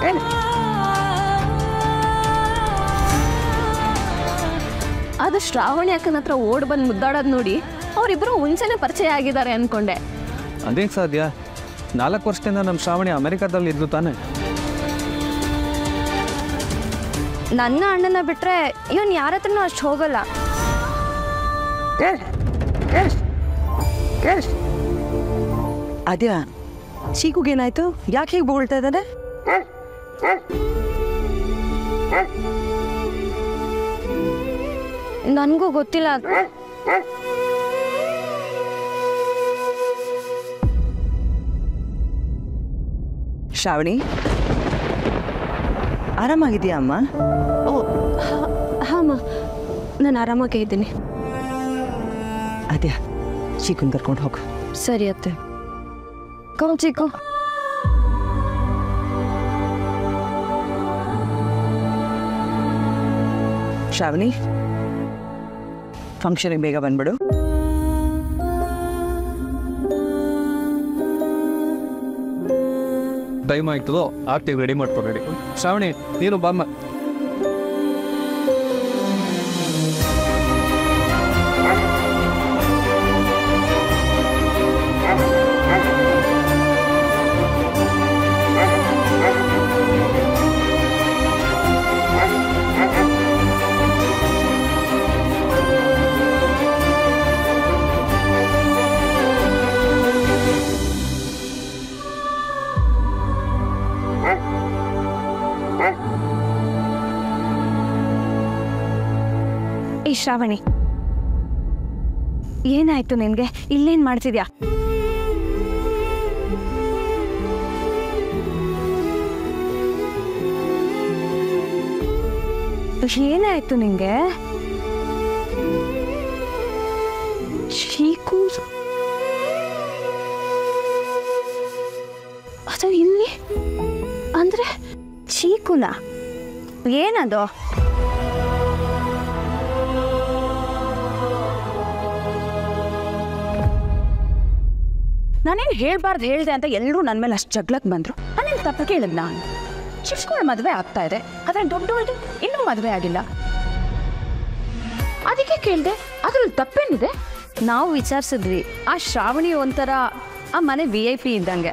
ಹೇಳು ಅದು ಶ್ರಾವಣಿ ಅಕ್ಕನ ಹತ್ರ ಓಡ್ ಬಂದು ಮುದ್ದಾಡೋದು ನೋಡಿ ಅವರಿಬ್ಬರು ಮುಂಚೆನೆ ಪರಿಚಯ ಆಗಿದ್ದಾರೆ ಅನ್ಕೊಂಡೆ ಅದೇಗೆ ಸಾಧ್ಯ ನಾಲ್ಕು ವರ್ಷದಿಂದ ನಮ್ಮ ಶ್ರಾವಣಿ ಅಮೆರಿಕಾದಲ್ಲಿ ಇದ್ದು ತಾನೆ ನನ್ನ ಅಣ್ಣನ ಬಿಟ್ರೆ ಇವನ್ ಯಾರ ಹತ್ರನೂ ಅಷ್ಟು ಹೋಗಲ್ಲ ಅದ್ಯಾ ಚೀಕುಗೇನಾಯ್ತು ಯಾಕೆ ಹೀಗೆ ಬೋಳ್ತಾ ಇದ್ದಾನೆ ನನಗೂ ಗೊತ್ತಿಲ್ಲ ಶ್ರಾವಣಿ ಆರಾಮಾಗಿದೆಯಾ ಅಮ್ಮ ಓ ಹಾಂ ನಾನು ಆರಾಮಾಗೇ ಇದ್ದೀನಿ ಅದ್ಯಾ ಚೀಕುನ್ ಕರ್ಕೊಂಡು ಹೋಗು ಸರಿ ಅತ್ತೆ ಕಮ್ ಚಿಕ್ಕು ಶ್ರಾವಣಿ ಫಂಕ್ಷನಿಗೆ ಬೇಗ ಬಂದ್ಬಿಡು ಟೈಮ್ ಆಯ್ತದೋ ಆಗ್ತೀವಿ ರೆಡಿ ಮಾಡ್ಕೊ ರೆಡಿ ಶ್ರಾವಣಿ ನೀನು ಬಾಮ್ಮ ಈ ಶ್ರಾವಣಿ ಏನಾಯ್ತು ನಿನ್ಗೆ ಇಲ್ಲೇನ್ ಮಾಡ್ತಿದ್ಯಾ ಏನಾಯ್ತು ನಿಂಗೆ ಚೀಕು ಅದು ಇಲ್ಲಿ ಅಂದ್ರೆ ಚೀಕುನ ಏನದು ನಾನೇನು ಹೇಳ್ಬಾರ್ದು ಹೇಳ್ದೆ ಅಂತ ಎಲ್ಲರೂ ನನ್ನ ಮೇಲೆ ಅಷ್ಟು ಜಗ್ಲಕ್ಕೆ ಬಂದರು ನಾನೇನು ತಪ್ಪು ಕೇಳಿದ್ ನಾನು ಚಿಕ್ಕವಳ ಮದುವೆ ಆಗ್ತಾ ಇದೆ ಆದರೆ ದೊಡ್ಡವಳ್ದು ಇನ್ನೂ ಮದುವೆ ಆಗಿಲ್ಲ ಅದಕ್ಕೆ ಕೇಳಿದೆ ಅದ್ರಲ್ಲಿ ತಪ್ಪೇನಿದೆ ನಾವು ವಿಚಾರಿಸಿದ್ವಿ ಆ ಶ್ರಾವಣಿ ಒಂಥರ ಆ ಮನೆ ವಿ ಐ ಪಿ ಇದ್ದಂಗೆ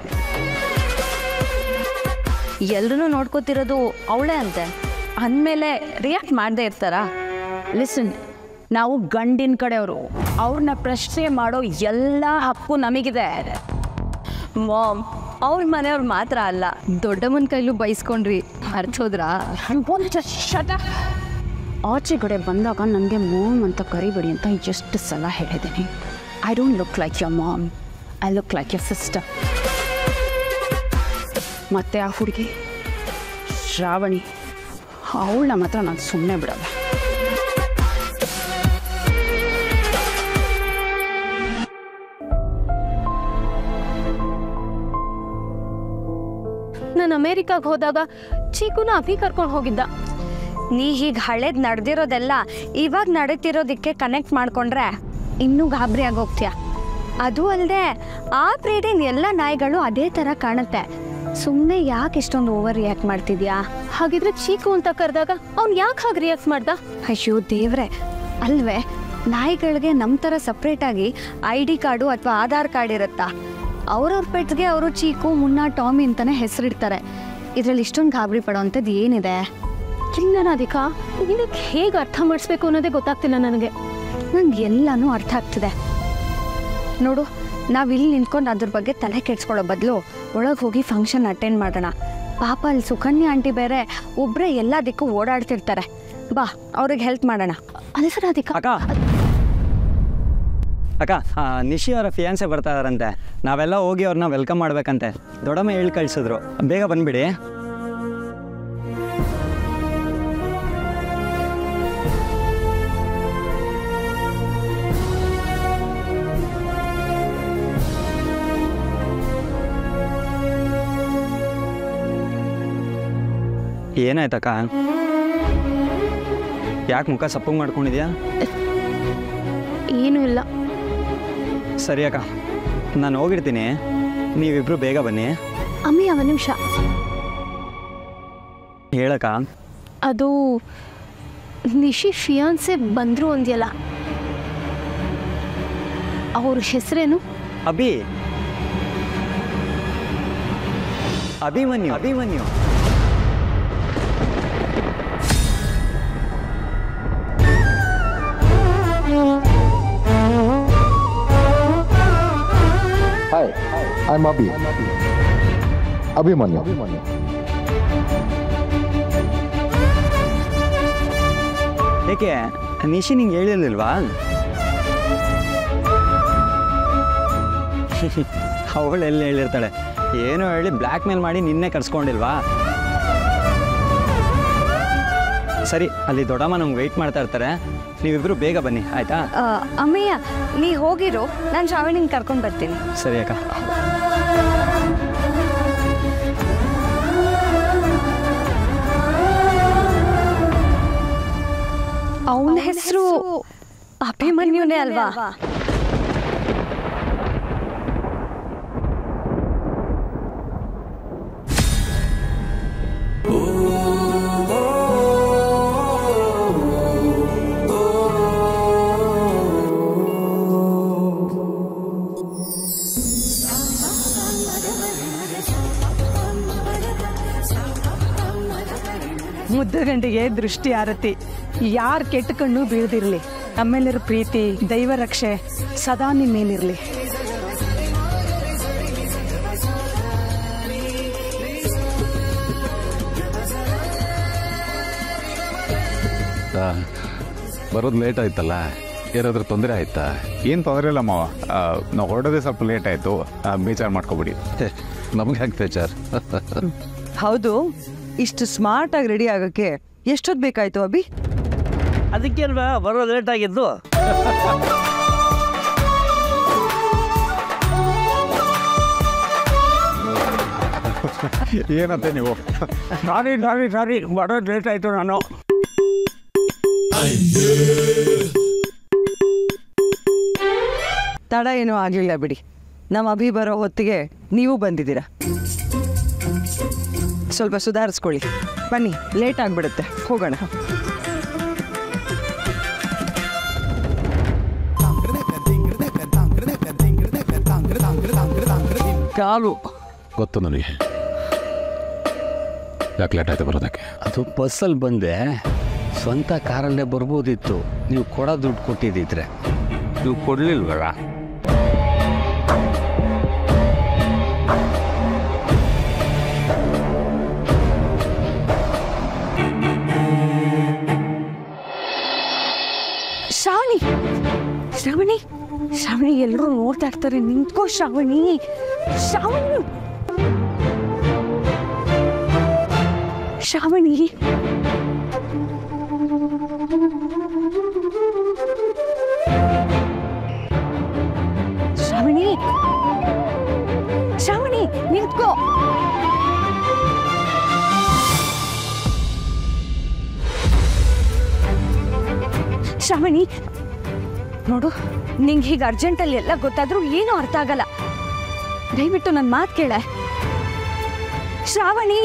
ಎಲ್ರೂ ನೋಡ್ಕೋತಿರೋದು ಅವಳೇ ಅಂತೆ ಅಂದಮೇಲೆ ರಿಯಾಕ್ಟ್ ಮಾಡದೇ ಇರ್ತಾರಾ ಲಿಸನ್ ನಾವು ಗಂಡಿನ ಕಡೆಯವರು ಅವ್ರನ್ನ ಪ್ರಶ್ನೆ ಮಾಡೋ ಎಲ್ಲ ಹಕ್ಕು ನಮಗಿದೆ ಮಾಮ್ ಅವ್ರ ಮನೆಯವ್ರು ಮಾತ್ರ ಅಲ್ಲ ದೊಡ್ಡಮ್ಮನ ಕೈಲೂ ಬೈಸ್ಕೊಂಡ್ರಿ ಅರ್ಥೋದ್ರಾ ಶಟ ಆಚೆ ಕಡೆ ಬಂದಾಗ ನನಗೆ ಮಾಮ್ ಅಂತ ಕರಿಬೇಡಿ ಅಂತ ಎಷ್ಟು ಸಲ ಹೇಳಿದ್ದೀನಿ I don't look like your mom I look like your sister ಮತ್ತೆ ಆ ಹುಡುಗಿ ಶ್ರಾವಣಿ ಅವಳನ್ನ ಮಾತ್ರ ನಾನು ಸುಮ್ಮನೆ ಬಿಡಲ್ಲ ನಾನು ಅಮೇರಿಕಾಗೆ ಹೋದಾಗ ಚೀಕುನ ಅಭಿ ಕರ್ಕೊಂಡು ಹೋಗಿದ್ದ ನೀ ಹೀಗೆ ಹಳೇದು ನಡೆದಿರೋದೆಲ್ಲ ಇವಾಗ ನಡೀತಿರೋದಕ್ಕೆ ಕನೆಕ್ಟ್ ಮಾಡ್ಕೊಂಡ್ರೆ ಇನ್ನೂ ಗಾಬರಿ ಆಗೋಗ್ತೀಯ ಅದು ಅಲ್ಲದೆ ಆ ಬ್ರೀಡಿನ ಎಲ್ಲ ನಾಯಿಗಳು ಅದೇ ಥರ ಕಾಣುತ್ತೆ ಸುಮ್ಮನೆ ಯಾಕೆ ಇಷ್ಟೊಂದು ಓವರ್ ರಿಯಾಕ್ಟ್ ಮಾಡ್ತಿದ್ಯಾ ಹಾಗಿದ್ರೆ ಚೀಕು ಅಂತ ಕರೆದಾಗ ಅವ್ನು ಯಾಕೆ ಹಾಗೆ ರಿಯಾಕ್ಟ್ ಮಾಡ್ದ ಅಯ್ಯೋ ದೇವ್ರೆ ಅಲ್ವೇ ನಾಯಿಗಳಿಗೆ ನಮ್ಮ ಥರ ಸಪ್ರೇಟಾಗಿ ಐ ಡಿ ಕಾರ್ಡು ಅಥವಾ ಆಧಾರ್ ಕಾರ್ಡ್ ಇರುತ್ತಾ ಅವ್ರವ್ರ ಪೆಟ್ಸ್ಗೆ ಅವರು ಚೀಕು ಮುನ್ನ ಟಾಮಿ ಅಂತಲೇ ಹೆಸರಿಡ್ತಾರೆ ಇದರಲ್ಲಿ ಇಷ್ಟೊಂದು ಗಾಬರಿ ಪಡೋವಂಥದ್ದು ಏನಿದೆ ಇಲ್ಲ ರಾಧಿಕಾ ಇದಕ್ಕೆ ಹೇಗೆ ಅರ್ಥ ಮಾಡಿಸ್ಬೇಕು ಅನ್ನೋದೇ ಗೊತ್ತಾಗ್ತಿಲ್ಲ ನನಗೆ ನಂಗೆ ಎಲ್ಲನೂ ಅರ್ಥ ಆಗ್ತಿದೆ ನೋಡು ನಾವು ಇಲ್ಲಿ ನಿಂತ್ಕೊಂಡು ಅದ್ರ ಬಗ್ಗೆ ತಲೆ ಕೆಡ್ಸ್ಕೊಳ್ಳೋ ಬದಲು ಒಳಗೆ ಹೋಗಿ ಫಂಕ್ಷನ್ ಅಟೆಂಡ್ ಮಾಡೋಣ ಪಾಪ ಅಲ್ಲಿ ಸುಕನ್ಯಾ ಆಂಟಿ ಬೇರೆ ಒಬ್ಬರೇ ಎಲ್ಲದಕ್ಕೂ ಓಡಾಡ್ತಿರ್ತಾರೆ ಬಾ ಅವ್ರಿಗೆ ಹೆಲ್ಪ್ ಮಾಡೋಣ ಅದೇ ಸರ್ ರಾಧಿಕಾ ಅಕ್ಕ ಅಕ್ಕ ಆ, ನಿಶಿ ಅವರ ಫಿಯಾನ್ಸೆ ಬರ್ತಾ ಇದಾರಂತೆ ನಾವೆಲ್ಲ ಹೋಗಿ ಅವ್ರನ್ನ ವೆಲ್ಕಮ್ ಮಾಡ್ಬೇಕಂತೆ ದೊಡ್ಡಮ್ಮ ಹೇಳಿ ಕಳಿಸಿದ್ರು ಬೇಗ ಬಂದ್ಬಿಡಿ ಏನಾಯ್ತಕ್ಕ ಯಾಕೆ ಮುಖ ಸಪ್ಪಗೆ ಮಾಡ್ಕೊಂಡಿದ್ಯಾ ಏನೂ ಇಲ್ಲ ಸರಿ ಅಕ್ಕ ನಾನು ಹೋಗಿರ್ತೀನಿ ನೀವಿಬ್ರು ಬೇಗ ಬನ್ನಿ ಅಮ್ಮಿ ಒಂದು ನಿಮಿಷ ಹೇಳಕ್ಕ ಅದು ನಿಶಿ ಫಿಯಾನ್ಸೆ ಬಂದರು ಅಂದ್ಯಲ್ಲ ಅವ್ರ ಹೆಸರೇನು Abhi Abhimanyu Abhimanyu Hi, I'm Abhi. Abhimanyu. ಏಕೆ ನಿಶಿ ನಿಂಗೆ ಹೇಳಿರ್ಲಿಲ್ವಾ ಅವಳು ಎಲ್ಲಿ ಹೇಳಿರ್ತಾಳೆ ಏನೋ ಹೇಳಿ ಬ್ಲ್ಯಾಕ್ ಮೇಲ್ ಮಾಡಿ ನಿನ್ನೆ ಕರ್ಸ್ಕೊಂಡಿಲ್ವಾ ಸರಿ ಅಲ್ಲಿ ದೊಡ್ಡಮ್ಮ ನಮ್ಗೆ ವೆಯ್ಟ್ ಮಾಡ್ತಾ ಇರ್ತಾರೆ ನೀವಿಬ್ರು ಬೇಗ ಬನ್ನಿ ಆಯ್ತಾ ಆ, ಅಮ್ಮಯ್ಯ ನೀ ಹೋಗಿರು ನಾನು ಶ್ರಾವಣಿನ ಕರ್ಕೊಂಡು ಬರ್ತೀನಿ ಸರಿ ಅಕ್ಕ ಅವನ ಹೆಸರು ಅಭಿಮನ್ಯುನೇ ಅಲ್ವಾ ಮುದ್ದ ಗಂಡಿಗೆ ದೃಷ್ಟಿ ಆರತಿ ಯಾರ್ ಕೆಟ್ಟ ಕಣ್ಣು ಬೀಳ್ದಿರ್ಲಿ ನಮ್ಮೆಲ್ಲರ ಪ್ರೀತಿ ದೈವ ರಕ್ಷೆ ಸದಾ ನಿಮ್ಮೇಲಿರ್ಲಿ ಬರೋದು ಲೇಟ್ ಆಯ್ತಲ್ಲ ಏನಾದ್ರೂ ತೊಂದರೆ ಆಯ್ತಾ ಏನು ತೊಂದರೆ ಇಲ್ಲ ಮಾವ ನಾವು ಹೊರಡೋದೇ ಸ್ವಲ್ಪ ಲೇಟ್ ಆಯಿತು ಬೇಜಾರು ಮಾಡ್ಕೊಬಿಡಿ ನಮ್ಗೆ ಹೆಂಗೆ ಬೇಜಾರು ಹೌದು ಇಷ್ಟು ಸ್ಮಾರ್ಟ್ ಆಗಿ ರೆಡಿ ಆಗಕ್ಕೆ ಎಷ್ಟೊತ್ತು ಬೇಕಾಯ್ತು ಅಭಿ ಅದಕ್ಕೆ ಅಲ್ವಾ ಬರೋ ಲೇಟ್ ಆಗಿದ್ದು ಏನಂತೆ ನೀವು ಸಾರಿ ಸಾರಿ ಸಾರಿ ಬರೋದು ಲೇಟ್ ಆಯಿತು ನಾನು ತಡ ಏನೂ ಆಗಲಿಲ್ಲ ಬಿಡಿ ನಮ್ಮ ಅಭಿ ಬರೋ ಹೊತ್ತಿಗೆ ನೀವು ಬಂದಿದ್ದೀರಾ ಸ್ವಲ್ಪ ಸುಧಾರಿಸ್ಕೊಳ್ಳಿ ಬನ್ನಿ ಲೇಟ್ ಆಗಿಬಿಡುತ್ತೆ ಹೋಗೋಣ ಕಾಲು ಗೊತ್ತು ನನಗೆ ಯಾಕೆ ಲೇಟ್ ಆಯ್ತು ಬರೋದಕ್ಕೆ ಅದು ಬಸ್ಸಲ್ಲಿ ಬಂದೆ ಸ್ವಂತ ಕಾರಲ್ಲೇ ಬರ್ಬೋದಿತ್ತು ನೀವು ಕೊಡೋ ದುಡ್ಡು ಕೊಟ್ಟಿದ್ದಿದ್ರೆ ನೀವು ಕೊಡಲಿಲ್ವಲ್ಲ ಶ್ರಾವಣಿ ಶ್ರಾವಣಿ ಶ್ರಾವಣಿ ಎಲ್ಲರೂ ನೋಡ್ತಾ ಇರ್ತಾರೆ ನಿಂತ್ಕೋ ಶ್ರಾವಣಿ ಶ್ರಾವಣಿ ಶ್ರಾವಣಿ ಶ್ರಾವಣಿ ಶ್ರಾವಣಿ ನಿಂತ್ಕೋ ಶ್ರಾವಣಿ ನೋಡು ನಿಂಗೆ ಹೀಗೆ ಅರ್ಜೆಂಟಲ್ಲಿ ಎಲ್ಲ ಗೊತ್ತಾದ್ರೂ ಏನೂ ಅರ್ಥ ಆಗಲ್ಲ ದಯವಿಟ್ಟು ನನ್ನ ಮಾತು ಕೇಳ ಶ್ರಾವಣಿ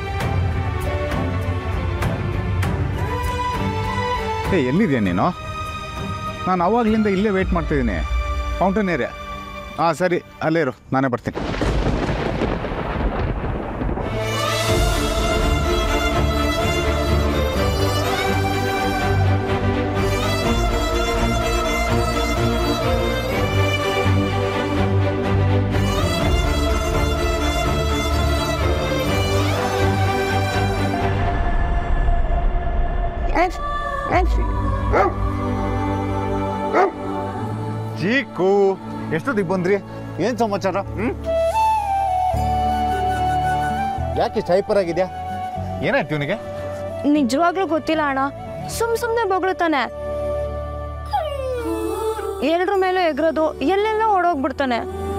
ಏ ಎಲ್ಲಿದೆಯಾ ನೀನು ನಾನು ಅವಾಗಲಿಂದ ಇಲ್ಲೇ ವೆಯ್ಟ್ ಮಾಡ್ತಿದ್ದೀನಿ ಫೌಂಟೇನ್ ಏರಿಯಾ ಹಾಂ ಸರಿ ಅಲ್ಲೇ ಇರು ನಾನೇ ಬರ್ತೀನಿ ಚೀಕು ಎಷ್ಟೊತ್ತಿಗೆ ಬಂದ್ರಿ ಏನು ಸಮಾಚಾರ ಹ್ಞೂ ಯಾಕೆ ಚೈಪರ್ ಆಗಿದ್ಯಾ ಏನಾಯ್ತು ಇವನಿಗೆ ನಿಜವಾಗ್ಲೂ ಗೊತ್ತಿಲ್ಲ ಅಣ್ಣ ಸುಮ್ ಸುಮ್ನೆ ಬೊಗಳುತ್ತಾನೆ ಎಲ್ರ ಮೇಲೂ ಎಗ್ರೋದು ಎಲ್ಲೆಲ್ಲ ಓಡೋಗ್ಬಿಡ್ತಾನೆ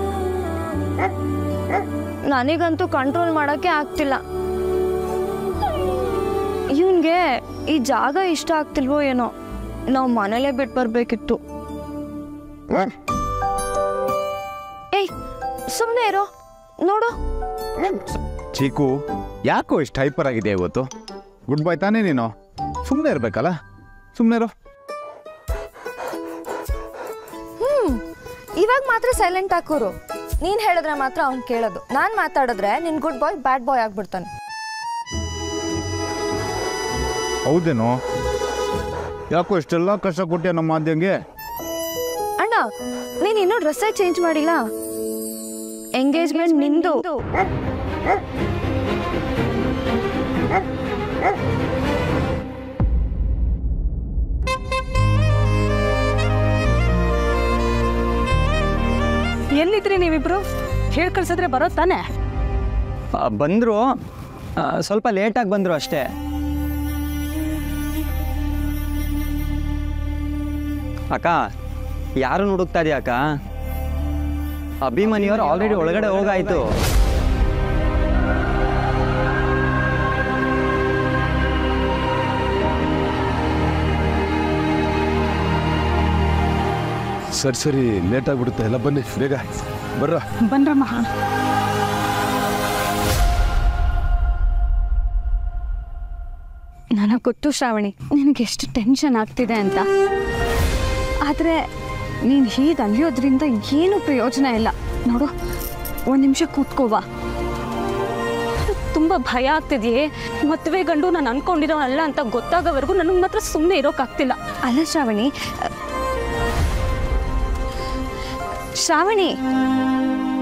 ನನಗಂತೂ ಕಂಟ್ರೋಲ್ ಮಾಡಕ್ಕೆ ಆಗ್ತಿಲ್ಲ ಇವನ್ಗೆ ಈ ಜಾಗ ಇಷ್ಟ ಆಗ್ತಿಲ್ವೋ ಏನೋ ನಾವು ಮನೇಲೇ ಬಿಟ್ಟು ಬರ್ಬೇಕಿತ್ತು ಏಯ್ ಸುಮ್ಮನೆ ಇರೋ ನೋಡು ಚೀಕು ಯಾಕೋ ಇಷ್ಟು ಹೈಪರ್ ಆಗಿದೆ ಇವತ್ತು ಗುಡ್ ಬಾಯ್ ತಾನೇ ನೀನು ಸುಮ್ಮನೆ ಇರಬೇಕಲ್ಲ ಸುಮ್ಮನೆ ಇರು ಹ್ಮ್ ಇವಾಗ ಮಾತ್ರ ಸೈಲೆಂಟ್ ಹಾಕೋರು ನೀನ್ ಹೇಳಿದ್ರೆ ಮಾತ್ರ ಅವ್ನ್ ಕೇಳೋದು ನಾನ್ ಮಾತಾಡಿದ್ರೆ ನಿನ್ ಗುಡ್ ಬಾಯ್ ಬ್ಯಾಡ್ ಬಾಯ್ ಆಗ್ಬಿಡ್ತಾನೆ ಹೌದೇನೋ ಯಾಕೋ ಇಷ್ಟೆಲ್ಲ ಕಷ್ಟ ಕೊಟ್ಟಿಯ ನಮ್ಮ ಮಾಧ್ಯಂಗೆ ಅಣ್ಣ ನೀನ್ ಇನ್ನೂ ಡ್ರೆಸ್ಸೇ ಚೇಂಜ್ ಮಾಡಿಲ್ಲ ಎಂಗೇಜ್ಮೆಂಟ್ ನಿಂದು ಎಲ್ಲಿದ್ರಿ ನೀವಿಬ್ರು ಹೇಳ್ ಕಳ್ಸಿದ್ರೆ ಬರೋ ತಾನೆ ಬಂದರು ಸ್ವಲ್ಪ ಲೇಟಾಗಿ ಬಂದರು ಅಷ್ಟೇ ಅಕ್ಕ ಯಾರು ಹುಡುಕ್ತಾ ಇದೆಯಾ ಅಕ್ಕ ಅಭಿಮನ್ಯವ್ರು ಆಲ್ರೆಡಿ ಒಳಗಡೆ ಹೋಗಾಯ್ತು ಸರಿ ಸರಿ ಲೇಟ್ ಆಗ್ಬಿಡುತ್ತೆ ಎಲ್ಲ ಬನ್ನಿ ಬೇಗ ಬರ್ರ ಬನ್ರಮ್ಮ ನನಗೆ ಗೊತ್ತು ಶ್ರಾವಣಿ ನಿನಗೆ ಎಷ್ಟು ಟೆನ್ಷನ್ ಆಗ್ತಿದೆ ಅಂತ ಆದರೆ ನೀನು ಹೀಗೆ ಅಲಿಯೋದ್ರಿಂದ ಏನೂ ಪ್ರಯೋಜನ ಇಲ್ಲ ನೋಡು ಒಂದು ನಿಮಿಷ ಕೂತ್ಕೋವಾ ತುಂಬ ಭಯ ಆಗ್ತಿದೆಯೇ ಮದುವೆ ಗಂಡು ನಾನು ಅನ್ಕೊಂಡಿರೋ ಅಲ್ಲ ಅಂತ ಗೊತ್ತಾಗೋವರೆಗೂ ನನಗೆ ಮಾತ್ರ ಸುಮ್ಮನೆ ಇರೋಕ್ಕಾಗ್ತಿಲ್ಲ ಅಲ್ಲ ಶ್ರಾವಣಿ ಶ್ರಾವಣಿ